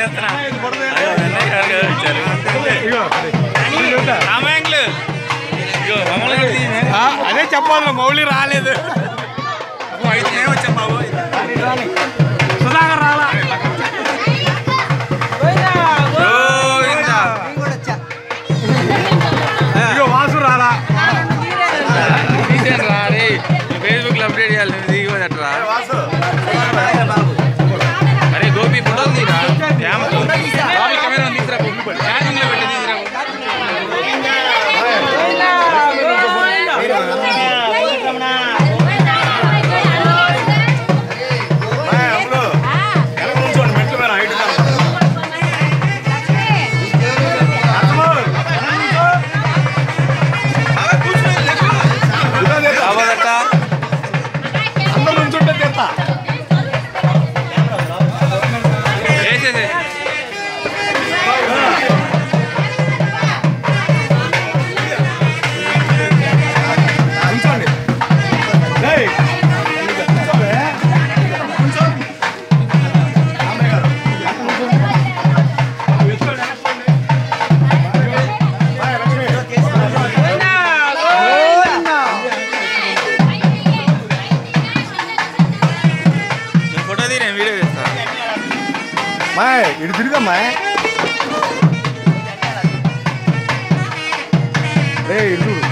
చేస్తున్నా అయ్యో, అన్నయ్య గారు కదా ఇచ్చారు. రామాయంకులు ఇగో మమ్మల్ని కూడా తీయమే. అదే చెప్పాలి మౌలి రాలేదు అబ్బో, అయితే మేము వచ్చాం బాబు సుధాకర్ రాలా గోవిందా. ఇగో వాసు రాలా తీసేయండి రా రే ఫేస్బుక్ లో అప్డేట్ చేయాలి నువ్వు దిగిపోయి అట్రా అరే గోపి ఫోటోలు తీరా క్యామ్ బాబీ కెమెరా తీసురా ఛార్జింగ్ లో పెట్టి తీసురా రాబోదట అందరు నుంచుంటే తెస్తా వేసేసే నుంచోండి ఏయ్, నుంచోవే. నుంచోండి. రామయ్య గారు. కూర్చోండి, కూర్చోండి. బాయ్, లక్ష్మి. నేను ఫోటో తీ నేను వీడియో చేస్తా మాయ్ ఇటు తిరిగమ్మా రే ఇటు చూడు